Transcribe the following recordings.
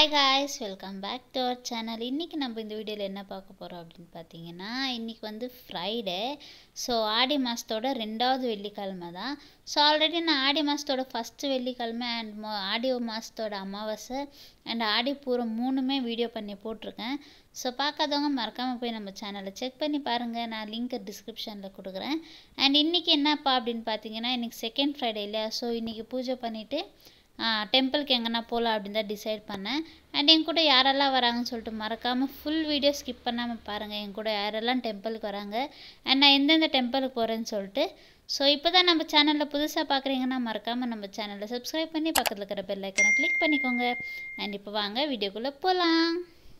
hi guys welcome back to our channel இன்றைக்கி நம்ம இந்த வீடியோவில் என்ன பார்க்க போகிறோம் அப்படின்னு பார்த்தீங்கன்னா இன்றைக்கி வந்து ஃப்ரைடே ஸோ ஆடி மாதத்தோட ரெண்டாவது வெள்ளிக்கிழமை தான் ஸோ ஆல்ரெடி நான் ஆடி மாதத்தோட ஃபஸ்ட்டு வெள்ளிக்கிழமை அண்ட் மோ ஆடி மாதத்தோட அமாவாசை அண்ட் ஆடி பூரம் மூணுமே வீடியோ பண்ணி போட்டிருக்கேன் ஸோ பார்க்காதவங்க மறக்காமல் போய் நம்ம சேனலை செக் பண்ணி பாருங்கள் நான் லிங்க் டிஸ்கிரிப்ஷனில் கொடுக்குறேன் அண்ட் இன்றைக்கி என்னப்பா அப்படின்னு பார்த்தீங்கன்னா இன்றைக்கி செகண்ட் ஃப்ரைடே இல்லையா ஸோ இன்றைக்கி பூஜை பண்ணிவிட்டு டெம்பிளுக்கு எங்கன்னா போகலாம் அப்படின்னு தான் டிசைட் பண்ணேன் அண்ட் என் கூட யாரெல்லாம் வராங்கன்னு சொல்லிட்டு மறக்காமல் ஃபுல் வீடியோ ஸ்கிப் பண்ணாமல் பாருங்கள் என் கூட யாரெல்லாம் டெம்பிளுக்கு வராங்க அண்ட் நான் எந்தெந்த டெம்பிளுக்கு போகிறேன்னு சொல்லிட்டு ஸோ இப்போ தான் நம்ம சேனலில் புதுசாக பார்க்குறீங்கன்னா மறக்காமல் நம்ம சேனலை சப்ஸ்கிரைப் பண்ணி பக்கத்தில் இருக்கிற பெல் ஐக்கனை கிளிக் பண்ணிக்கோங்க அண்ட் இப்போ வாங்க வீடியோக்குள்ளே போகலாம்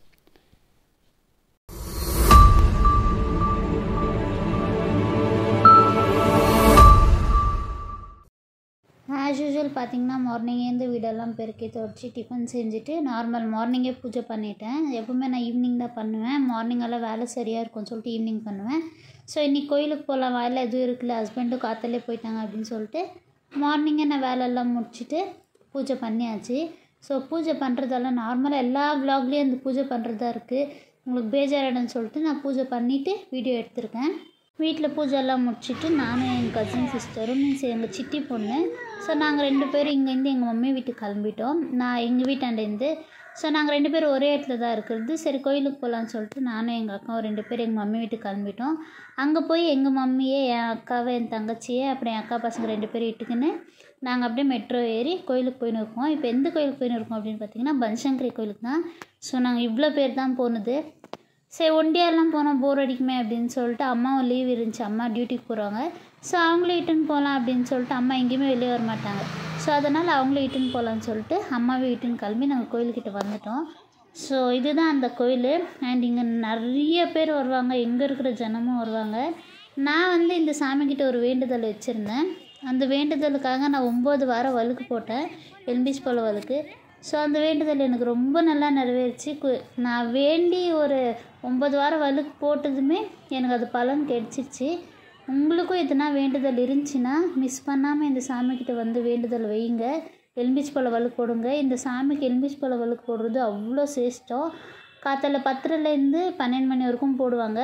ஆஸ் யூஷுவல் பார்த்தீங்கன்னா மார்னிங்கேருந்து வீடெல்லாம் பெருக்கி துடைச்சி டிஃபன் செஞ்சுட்டு நார்மல் மார்னிங்கே பூஜை பண்ணிட்டேன் எப்பவுமே நான் ஈவினிங் தான் பண்ணுவேன் மார்னிங்கெல்லாம் வேலை சரியாக இருக்கும்னு சொல்லிட்டு ஈவினிங் பண்ணுவேன் ஸோ இன்றைக்கி கோயிலுக்கு போகலாம் வேலை எதுவும் இருக்குல்ல ஹஸ்பண்டும் காற்றுலேயே போயிட்டாங்க அப்படின்னு சொல்லிட்டு மார்னிங்கே நான் வேலையெல்லாம் முடிச்சுட்டு பூஜை பண்ணியாச்சு ஸோ பூஜை பண்ணுறதெல்லாம் நார்மலாக எல்லா வ்ளாக்லேயும் அந்த பூஜை பண்ணுறதா இருக்குது உங்களுக்கு பேஜாரிடன்னு சொல்லிட்டு நான் பூஜை பண்ணிவிட்டு வீடியோ எடுத்திருக்கேன் வீட்டில் பூஜை எல்லாம் முடிச்சுட்டு நானும் என் கசின் சிஸ்டரும் மீன்ஸ் எங்கள் சித்தி பொண்ணு ஸோ நாங்கள் ரெண்டு பேரும் இங்கேருந்து எங்கள் மம்மி வீட்டுக்கு கிளம்பிட்டோம் நான் எங்கள் வீட்டாண்டேருந்து ஸோ நாங்கள் ரெண்டு பேரும் ஒரே இடத்துல தான் இருக்கிறது சரி கோயிலுக்கு போகலான்னு சொல்லிட்டு நானும் எங்கள் அக்காவும் ரெண்டு பேரும் எங்கள் மம்மி வீட்டுக்கு கிளம்பிட்டோம் அங்கே போய் எங்கள் மம்மியே என் அக்காவை என் தங்கச்சியே அப்புறம் என் அக்கா பசங்க ரெண்டு பேரும் இட்டுக்குன்னு நாங்கள் அப்படியே மெட்ரோ ஏறி கோயிலுக்கு போயின்னு இருக்கோம் இப்போ எந்த கோயிலுக்கு போயின்னு இருக்கோம் அப்படின்னு பார்த்தீங்கன்னா பன்சங்கரி கோயிலுக்கு தான் ஸோ நாங்கள் இவ்வளோ பேர் தான் போனது சரி ஒண்டியாரெலாம் போனால் போர் அடிக்குமே அப்படின்னு சொல்லிட்டு அம்மாவும் லீவ் இருந்துச்சு அம்மா டியூட்டிக்கு போகிறாங்க ஸோ அவங்களே இட்டுன்னு போகலாம் அப்படின்னு சொல்லிட்டு அம்மா எங்கேயுமே வெளியே வர மாட்டாங்க ஸோ அதனால் அவங்களே இட்டுன்னு போகலான்னு சொல்லிட்டு அம்மாவே இட்டுன்னு கிளம்பி நாங்கள் கோயில்கிட்ட வந்துட்டோம் ஸோ இதுதான் அந்த கோயில் அண்ட் இங்கே நிறைய பேர் வருவாங்க எங்கே இருக்கிற ஜனமும் வருவாங்க நான் வந்து இந்த சாமிக்கிட்ட ஒரு வேண்டுதல் வச்சுருந்தேன் அந்த வேண்டுதலுக்காக நான் ஒம்பது வாரம் வழுக்கு போட்டேன் எலும்பிச் போல வழுக்கு ஸோ அந்த வேண்டுதல் எனக்கு ரொம்ப நல்லா நிறைவேறிச்சு கு- நான் வேண்டி ஒரு ஒம்பது வாரம் வழுக்கு போட்டதுமே எனக்கு அது பலன் கிடைச்சிருச்சு உங்களுக்கும் எதுனா வேண்டுதல் இருந்துச்சுன்னா மிஸ் பண்ணாமல் இந்த சாமிக்கிட்ட வந்து வேண்டுதல் வைங்க எலும்பிச்சு பழ வழுக்கு போடுங்க இந்த சாமிக்கு எலும்பிச்சு பழ வழுக்கு போடுறது அவ்வளோ சிரேஷ்டம் காத்தால பத்தரைலேருந்து பன்னெண்டு மணி வரைக்கும் போடுவாங்க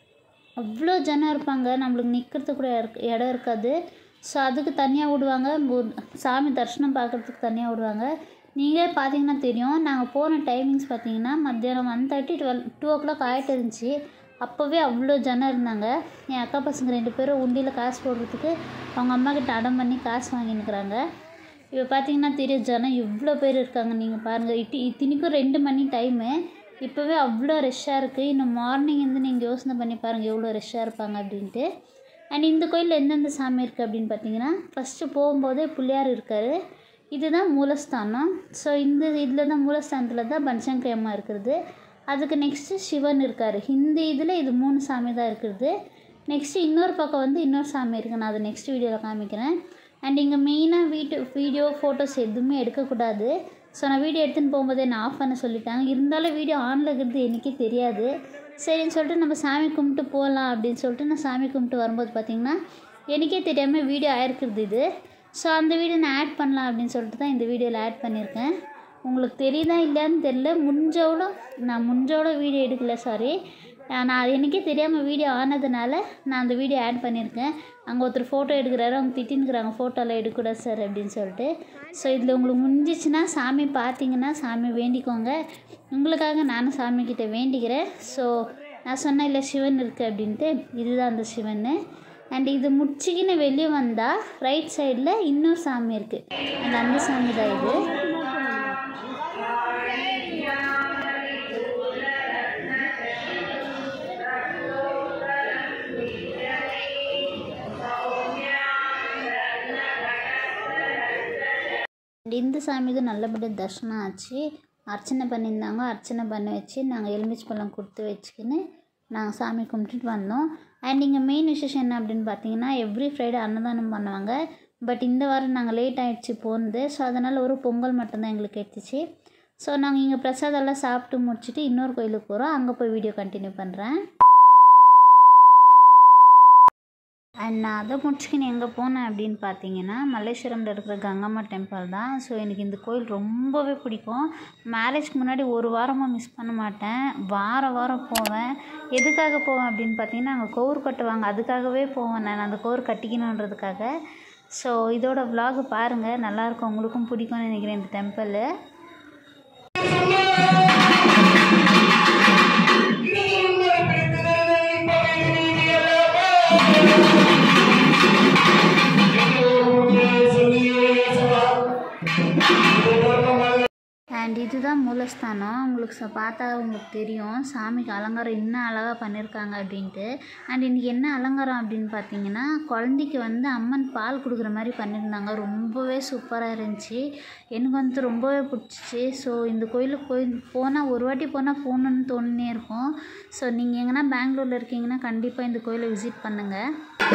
அவ்வளோ ஜனம் இருப்பாங்க நம்மளுக்கு நிற்கிறதுக்கு கூட இருக்கு- இடம் இருக்காது ஸோ அதுக்கு தனியாக விடுவாங்க மு- சாமி தரிசனம் பார்க்குறதுக்கு தனியாக விடுவாங்க நீங்களே பார்த்தீங்கன்னா தெரியும் நாங்கள் போன டைமிங்ஸ் பார்த்தீங்கன்னா மத்தியானம் one thirty twelve two o'clock ஆகிட்டு இருந்துச்சு அப்போவே அவ்வளோ ஜனம் இருந்தாங்க என் அக்கா பசங்க ரெண்டு பேரும் உண்டியில் காசு போடுறதுக்கு அவங்க அம்மா கிட்ட அடம் பண்ணி காசு வாங்கினுக்குறாங்க இப்போ பார்த்தீங்கன்னா தெரியும் ஜனம் இவ்வளோ பேர் இருக்காங்க நீங்கள் பாருங்கள் இட்டி இத்தனைக்கும் ரெண்டு மணி டைமு இப்போவே அவ்வளோ ரஷ்ஷாக இருக்குது இன்னும் மார்னிங் இருந்து நீங்கள் யோசனை பண்ணி பாருங்கள் எவ்வளோ ரஷ்ஷாக இருப்பாங்க அப்படின்ட்டு அண்ட் இந்த கோயிலில் எந்தெந்த சாமி இருக்குது அப்படின்னு பார்த்தீங்கன்னா ஃபஸ்ட்டு போகும்போதே பிள்ளையார் இருக்கார் இதுதான் மூலஸ்தானம் ஸோ இந்த இதில் தான் மூலஸ்தானத்தில் தான் பன்சங்கரி அம்மா இருக்கிறது அதுக்கு நெக்ஸ்ட்டு சிவன் இருக்கார் இந்த இதில் இது மூணு சாமி தான் இருக்கிறது நெக்ஸ்ட்டு இன்னொரு பக்கம் வந்து இன்னொரு சாமி இருக்குது நான் அதை நெக்ஸ்ட் வீடியோவில் காமிக்கிறேன் அண்ட் இங்கே மெயினாக வீட்டு வீடியோ ஃபோட்டோஸ் எதுவுமே எடுக்கக்கூடாது ஸோ நான் வீடியோ எடுத்துன்னு போகும்போதே நான் ஆஃப் பண்ண சொல்லிட்டாங்க இருந்தாலும் வீடியோ ஆனில் இருக்கிறது எனக்கே தெரியாது சரின்னு சொல்லிட்டு நம்ம சாமி கும்பிட்டு போகலாம் அப்படின்னு சொல்லிட்டு நான் சாமி கும்பிட்டு வரும்போது பார்த்திங்கன்னா எனக்கே தெரியாமல் வீடியோ ஆயிருக்கிறது இது ஸோ அந்த வீடியோ நான் ஆட் பண்ணலாம் அப்படின்னு சொல்லிட்டு தான் இந்த வீடியோவில் ஆட் பண்ணியிருக்கேன் உங்களுக்கு தெரியுதா இல்லையான்னு தெரில முடிஞ்சவளோ நான் முடிஞ்சவளோ வீடியோ எடுக்கல சாரி நான் அது எனக்கே தெரியாமல் வீடியோ ஆனதுனால நான் அந்த வீடியோ ஆட் பண்ணியிருக்கேன் அங்கே ஒருத்தர் ஃபோட்டோ எடுக்கிறாரு அவங்க திட்டின்னுக்குறாங்க ஃபோட்டோலாம் எடுக்கக்கூடாது சார் அப்படின்னு சொல்லிட்டு ஸோ இதில் உங்களுக்கு முடிஞ்சிச்சுன்னா சாமி பார்த்தீங்கன்னா சாமி வேண்டிக்கோங்க உங்களுக்காக நானும் சாமிக்கிட்ட வேண்டிக்கிறேன் ஸோ நான் சொன்னேன் இல்லை சிவன் இருக்குது அப்படின்ட்டு இதுதான் அந்த சிவன் அண்ட் இது முடிச்சிக்கின்னு வெளியே வந்தால் ரைட் சைடில் இன்னொரு சாமி இருக்குது அண்ட் அந்த சாமி தான் இது And இந்த சாமிக்கு நல்லபடியாக தரிசனம் ஆச்சு அர்ச்சனை பண்ணியிருந்தாங்க அர்ச்சனை பண்ணி வச்சு நாங்கள் எலுமிச்சை பழம் கொடுத்து வச்சுக்கின்னு நாங்கள் சாமி கும்பிட்டுட்டு வந்தோம் அண்ட் இங்கே மெயின் விசேஷம் என்ன அப்படின்னு பார்த்தீங்கன்னா எவ்ரி ஃப்ரைடே அன்னதானம் பண்ணுவாங்க பட் இந்த வாரம் நாங்கள் லேட் ஆகிடுச்சு போனது ஸோ அதனால் ஒரு பொங்கல் மட்டும்தான் எங்களுக்கு எடுத்துச்சு ஸோ நாங்கள் இங்கே பிரசாதெல்லாம் சாப்பிட்டு முடிச்சுட்டு இன்னொரு கோயிலுக்கு போகிறோம் அங்கே போய் வீடியோ கண்டினியூ பண்ணுறேன் அண்ட் நான் அதை முடிச்சுக்கின்னு எங்கே போனேன் அப்படின்னு பார்த்தீங்கன்னா மல்லேஸ்வரமில் இருக்கிற கங்கம்மா டெம்பிள் தான் ஸோ எனக்கு இந்த கோயில் ரொம்பவே பிடிக்கும் மேரேஜ்க்கு முன்னாடி ஒரு வாரமாக மிஸ் பண்ண மாட்டேன் வார வாரம் போவேன் எதுக்காக போவேன் அப்படின்னு பார்த்தீங்கன்னா அங்கே கவுர் கட்டுவாங்க அதுக்காகவே போவேன் நான் அந்த கவுர் கட்டிக்கணுன்றதுக்காக ஸோ இதோட vlog பாருங்கள் நல்லாயிருக்கும் உங்களுக்கும் பிடிக்கும்னு நினைக்கிறேன் இந்த டெம்பிள் அண்ட் இதுதான் மூலஸ்தானம் உங்களுக்கு ச பார்த்தா உங்களுக்கு தெரியும் சாமிக்கு அலங்காரம் இன்னும் அழகாக பண்ணியிருக்காங்க அப்படின்ட்டு அண்ட் இன்றைக்கி என்ன அலங்காரம் அப்படின்னு பார்த்தீங்கன்னா குழந்தைக்கு வந்து அம்மன் பால் கொடுக்குற மாதிரி பண்ணியிருந்தாங்க ரொம்பவே சூப்பராக இருந்துச்சு எனக்கு வந்து ரொம்பவே பிடிச்சிச்சு ஸோ இந்த கோயிலுக்கு போய் போனால் ஒரு வாட்டி போனால் போகணுன்னு தோணுனே இருக்கும் ஸோ நீங்கள் எங்கன்னா பெங்களூரில் இருக்கீங்கன்னா கண்டிப்பாக இந்த கோயிலை விசிட் பண்ணுங்கள்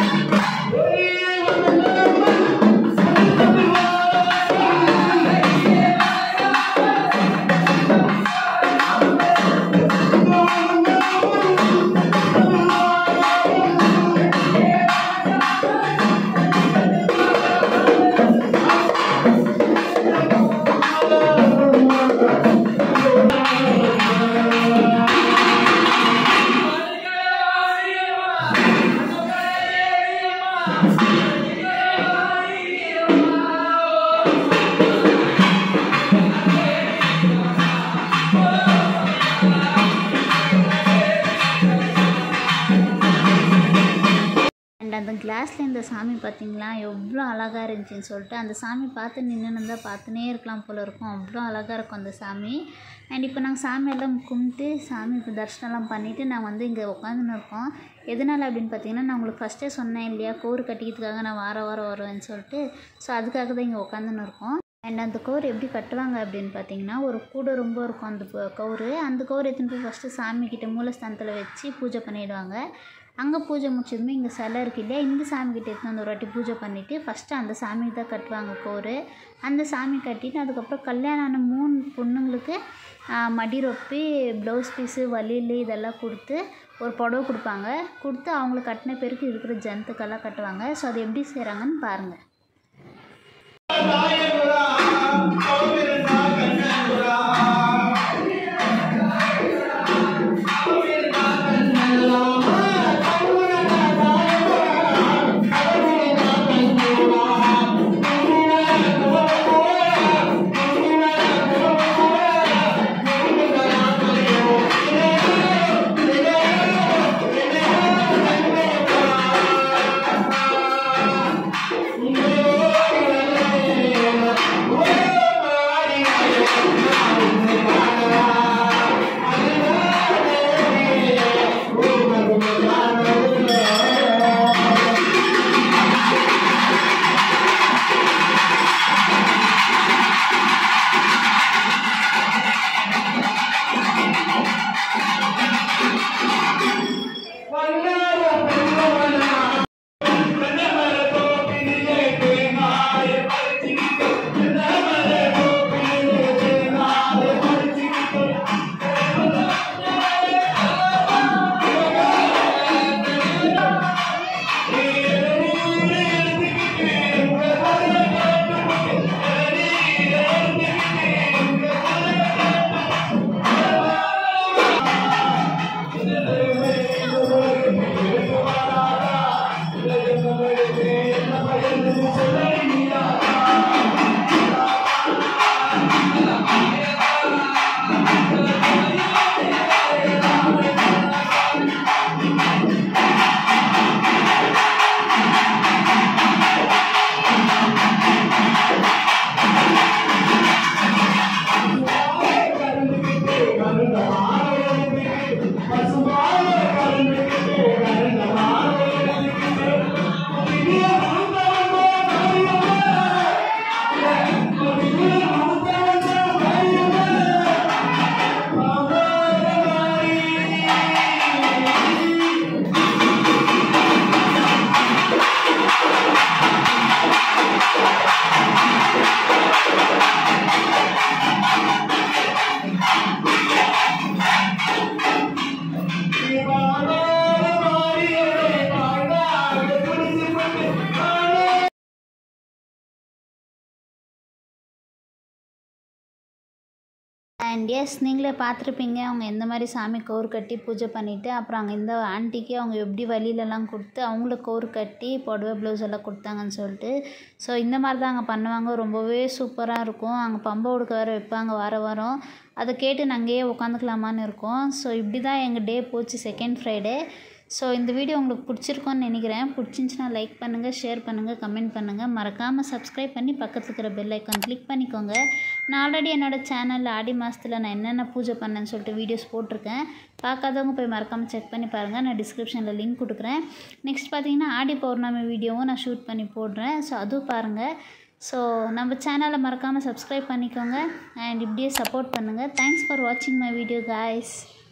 அண்ட் அந்த கிளாஸில் இந்த சாமி பார்த்தீங்களா எவ்வளோ அழகாக இருந்துச்சுன்னு சொல்லிட்டு அந்த சாமி பார்த்து நின்று இருந்தால் பார்த்துனே இருக்கலாம் போல இருக்கும் அவ்வளோ அழகாக இருக்கும் அந்த சாமி அண்ட் இப்போ நாங்கள் சாமியெல்லாம் கும்பிட்டு சாமி இப்போ தரிசனம்லாம் பண்ணிவிட்டு நான் வந்து இங்கே உட்காந்துன்னு இருக்கோம் எதனால் அப்படின்னு பார்த்தீங்கன்னா நான் உங்களுக்கு ஃபஸ்ட்டே சொன்னேன் இல்லையா கோர் கட்டிக்கிறதுக்காக நான் வார வாரம் வருவேன்னு சொல்லிட்டு ஸோ அதுக்காக தான் இங்கே உட்காந்துன்னு இருக்கோம் அண்ட் அந்த கவுர் எப்படி கட்டுவாங்க அப்படின்னு பார்த்தீங்கன்னா ஒரு கூடை ரொம்ப இருக்கும் அந்த ப- கவுரு அந்த கவுர் எடுத்துன்னு போய் ஃபஸ்ட்டு சாமிக்கிட்ட மூலஸ்தானத்தில் வச்சு பூஜை பண்ணிடுவாங்க அங்கே பூஜை முடிச்சதுமே இங்கே சிலை இருக்கு இல்லையா இந்த சாமிக்கிட்ட எடுத்துன்னு வந்து ஒரு வாட்டி பூஜை பண்ணிவிட்டு ஃபஸ்ட்டு அந்த சாமிக்கு தான் கட்டுவாங்க கவுரு அந்த சாமி கட்டிட்டு அதுக்கப்புறம் கல்யாணம் ஆன மூணு பொண்ணுங்களுக்கு ஆ, மடி ரொப்பி ப்ளவுஸ் பீஸு வளையல் இதெல்லாம் கொடுத்து ஒரு புடவை கொடுப்பாங்க கொடுத்து அவங்களுக்கு கட்டின பேருக்கு இருக்கிற ஜந்துக்கெல்லாம் கட்டுவாங்க ஸோ அது எப்படி செய்கிறாங்கன்னு பாருங்கள் Oh, அண்ட் எஸ் நீங்களே பார்த்துருப்பீங்க அவங்க எந்த மாதிரி சாமி கவுறு கட்டி பூஜை பண்ணிவிட்டு அப்புறம் அங்கே இந்த ஆண்டிக்கு அவங்க எப்படி வழியிலலாம் கொடுத்து அவங்களுக்கு கவுறு கட்டி புடவை ப்ளவுஸ் எல்லாம் கொடுத்தாங்கன்னு சொல்லிட்டு ஸோ இந்த மாதிரி தான் அங்கே பண்ணுவாங்க ரொம்பவே சூப்பராக இருக்கும் அங்கே பம்பை உடுக்க வேறு வைப்பாங்க வார வாரம் அதை கேட்டு நாங்கள் அங்கேயே உட்காந்துக்கலாமான்னு இருக்கோம் ஸோ இப்படி தான் எங்கள் டே போச்சு செகண்ட் ஃப்ரைடே ஸோ இந்த வீடியோ உங்களுக்கு பிடிச்சிருக்கோன்னு நினைக்கிறேன் பிடிச்சிருந்துச்சுன்னா லைக் பண்ணுங்கள் ஷேர் பண்ணுங்கள் கமெண்ட் பண்ணுங்கள் மறக்காமல் சப்ஸ்கிரைப் பண்ணி பக்கத்தில் இருக்கிற பெல் ஐக்கான் கிளிக் பண்ணிக்கோங்க நான் ஆல்ரெடி என்னோடய சேனலில் ஆடி மாதத்தில் நான் என்னென்ன பூஜை பண்ணேன்னு சொல்லிட்டு வீடியோஸ் போட்டிருக்கேன் பார்க்காதவங்க போய் மறக்காமல் செக் பண்ணி பாருங்கள் நான் டிஸ்கிரிப்ஷனில் லிங்க் கொடுக்குறேன் நெக்ஸ்ட் பார்த்தீங்கன்னா ஆடி பௌர்ணமி வீடியோவும் நான் ஷூட் பண்ணி போடுறேன் ஸோ அதுவும் பாருங்கள் ஸோ நம்ம சேனலை மறக்காமல் சப்ஸ்கிரைப் பண்ணிக்கோங்க அண்ட் இப்படியே சப்போர்ட் பண்ணுங்கள் தேங்க்ஸ் ஃபார் வாட்சிங் மை வீடியோ காய்ஸ்